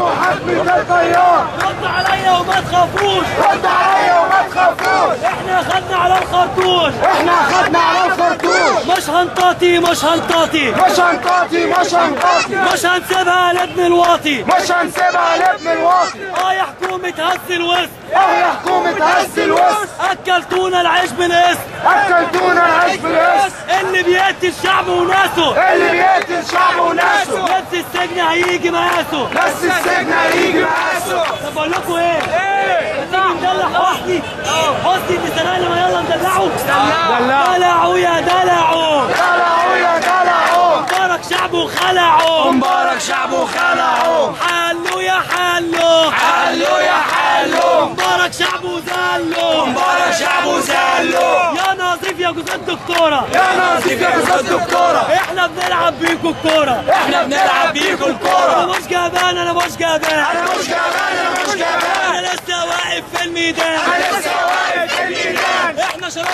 محاكمة الطيار رد عليا وما تخافوش رد عليا وما تخافوش احنا خدنا على الخرطوش احنا اخدنا على الخرطوش مش هنطاطي مش هنطاطي مش هنطاطي مش هنطاطي مش هنسيبها لابن الواطي مش هنسيبها لابن الواطي اه يا حكومة هز الوسط اه يا حكومة هز الوسط اكلتونا العيش بالقسط اكلتونا العيش بالقسط اللي بيقتل الشعب وناسه اللي بيقتل شعبه وناسه نفس السجن هيجي مقاسه بس السجن هيجي مقاسه طب اقول لكم ايه؟ ايه؟ تيجي ندلع حسني حسني ابن سناء لما يلا ندلعه دلعوا. دلعوا يا دلعوا دلعوا يا دلعوا مبارك شعبه خلعوا مبارك شعبه خلعوا حلوا يا حلوا حلوا يا حلوا مبارك شعبه زلوا مبارك شعبه زلوا يا نظيف يا جوز الدكتورة يا ناصف يا جوز الدكتورة احنا بنلعب بيكوا الكورة احنا بنلعب بيكوا انا الكورة مش جبان انا مش جبان انا مش جبان انا مش جبان انا لسه واقف في الميدان انا لسه واقف في الميدان احنا شباب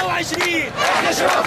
25 احنا شباب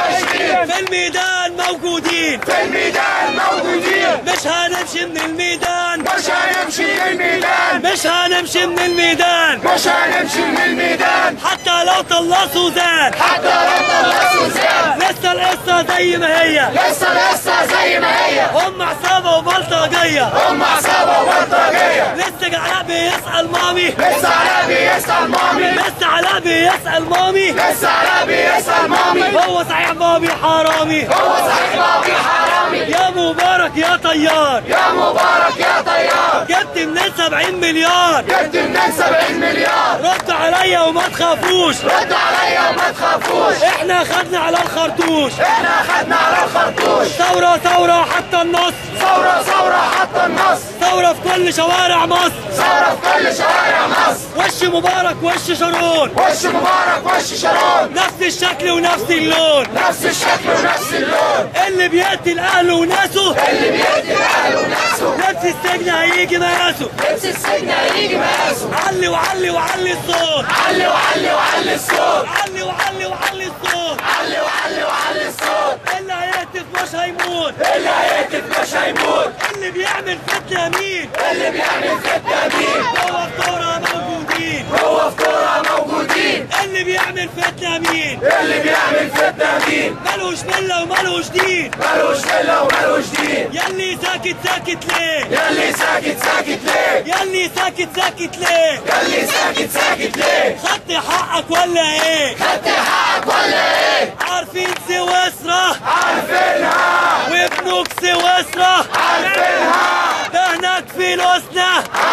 25 في الميدان موجودين في الميدان موجودين مش هنمشي من الميدان مش هنمشي من الميدان مش هنمشي من الميدان مش هنمشي من الميدان حتى لو طلعوا زاد حتى لو طلعوا زاد لسه القصة زي ما هي لسه لسه زي ما هي هم عصابة وبلطجية هم عصابة وبلطجية لسه جعلاء بيسأل مامي لسه علاء بيسأل مامي لسه علاء بيسأل مامي لسه علاء بيسأل مامي هو صحيح بابي حرامي هو صحيح بابي حرامي يا مبارك يا طيار يا مبارك يا طيار جبت منين 70 مليار جبت منين 70 مليار رد عليا وما تخافوش رد عليا وما تخافوش احنا خدنا على الخرطوش احنا اخدنا على الخرطوش ثورة ثورة حتى النص ثورة ثورة حتى النص ثورة في كل شوارع مصر ثورة في كل شوارع مصر وش مبارك وش شارون وش مبارك وش شارون نفس الشكل ونفس اللون نفس الشكل ونفس اللون اللي بيقتل اهله وناسه اللي بيقتل اهله وناسه نفس السجن هيجي مقاسه لبس السجن هيجي مقاسه علي وعلي وعلي الصوت علي وعلي وعلي الصوت علي وعلي وعلي الصوت علي وعلي وعلي الصوت اللي هيهتف مش هيموت اللي هيهتف مش هيموت اللي بيعمل فتنة مين اللي بيعمل فتنة مين هو الثورة موجودين هو في كورة موجودين اللي بيعمل فتنة مين اللي بيعمل فتنة مين ملوش ملة وملوش دين ملوش ملة وملوش دين يلي ساكت ساكت ليه يلي ساكت ساكت ليه يلي ساكت ساكت ليه يلي ساكت ساكت ليه خدت حقك ولا ايه خدت حقك ولا ايه عارفين سويسرا عارفينها وابنك سويسرا عارفينها ده هناك فلوسنا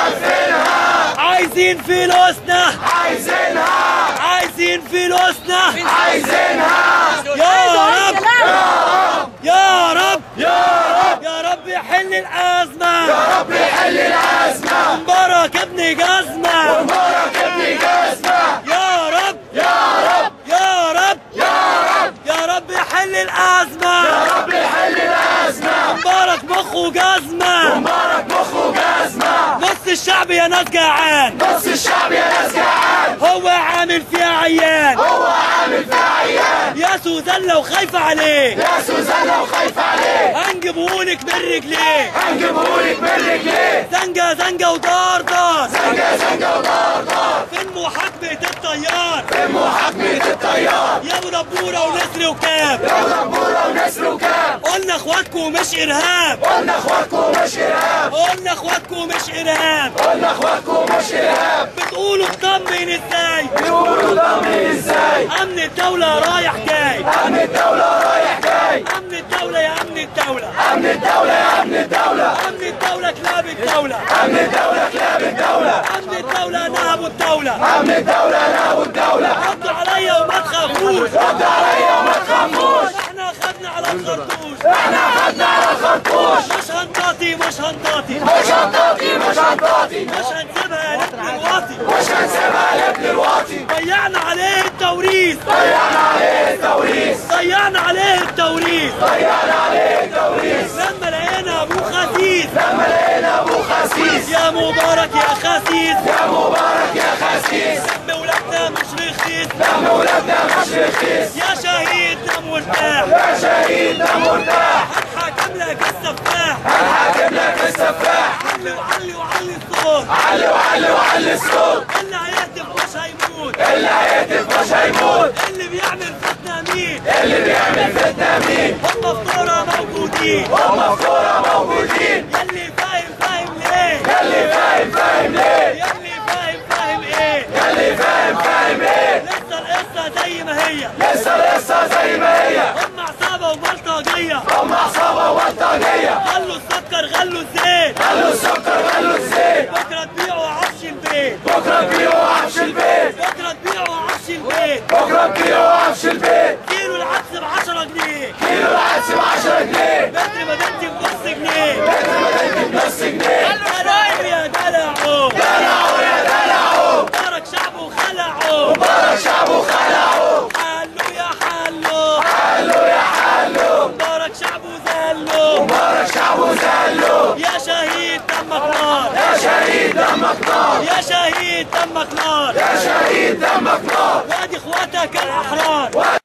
عارفينها عايزين فلوسنا عايزينها عايزين فلوسنا عايزينها يا رب يا رب يا رب يا رب يحل الأزمة يا رب يحل الأزمة مبارك ابن جزمة مبارك ابن جزمة يا رب يا رب يا رب يا رب يا رب يحل الأزمة يا رب يحل الأزمة مبارك مخه جزمة مبارك مخه جزمة نص الشعب يا ناس جعان نص الشعب يا ناس جعان هو عامل فيها عيان هو عامل فيها عيان يا سوزان وخايفة عليه يا سوزانة وخايفة عليه هنجيبهولك من رجليه هنجيبهولك من رجليه زنجة زنجة ودار دار زنجة زنجة ودار دار فين محاكمة الطيار في محاكمة الطيار يا ابو دبورة ونسر وكاب يا دبورة ونسر وكام قلنا اخواتكم مش ارهاب قلنا اخواتكم مش ارهاب قلنا اخواتكم مش ارهاب قلنا اخواتكم مش ارهاب بتقولوا اطمن ازاي بيقولوا ضامن ازاي امن الدولة رايح جاي امن الدولة رايح جاي امن الدولة يا امن الدولة امن الدولة يا امن الدولة امن الدولة كلاب الدولة امن الدولة كلاب الدولة امن الدولة نهب الدولة امن الدولة نهب الدولة ردوا عليا وما تخافوش رد عليا وما تخافوش احنا خدنا على الخرطوش احنا خدنا على الخرطوش مش هنطاطي مش هنطاطي مش هنطاطي مش هنطاطي مش هنسيبها نبني الواطي مش هنسيبها لابن الواطي ضيعنا عليه التوريث ضيعنا عليه التوريث ضيعنا عليه التوريث ضيعنا عليه التوريث لما لقينا ابوه خسيس لما لقينا ابو خسيس يا مبارك يا خسيس يا مبارك يا خسيس دم ولادنا مش رخيص دم ولادنا مش رخيص يا شهيد دم مرتاح يا شهيد دم مرتاح هتحاكم لك السفاح هنحاكم لك السفاح علي وعلي وعلي اللي بيعمل فتنة مين هم في كورة موجودين هم في كورة موجودين يلي فاهم فاهم ليه يلي فاهم فاهم ليه يلي فاهم فاهم ايه يلي فاهم فاهم ايه لسه القصة زي ما هي لسه القصة زي ما هي هم عصابة وبلطجية هم عصابة وبلطجية غلوا السكر غلوا الزيت غلوا السكر غلوا الزيت بكرة تبيعوا عفش البيت بكرة تبيعوا عفش البيت بكرة تبيعوا عفش البيت بكرة تبيعوا عفش البيت كيلو العدس ب 10 جنيه كيلو العدس ب 10 جنيه متر مدينتي بنص جنيه متر مدينتي بنص جنيه دلعوا يا دلعوا دلعوا يا دلعوا مبارك شعبه خلعوا مبارك شعبه خلعوا حلوا يا حلوا حلوا يا حلوا مبارك شعبه زلوا مبارك شعبه زلوا يا شهيد دمك نار يا شهيد دمك نار يا شهيد دمك نار يا شهيد دمك نار وادي اخواتك الاحرار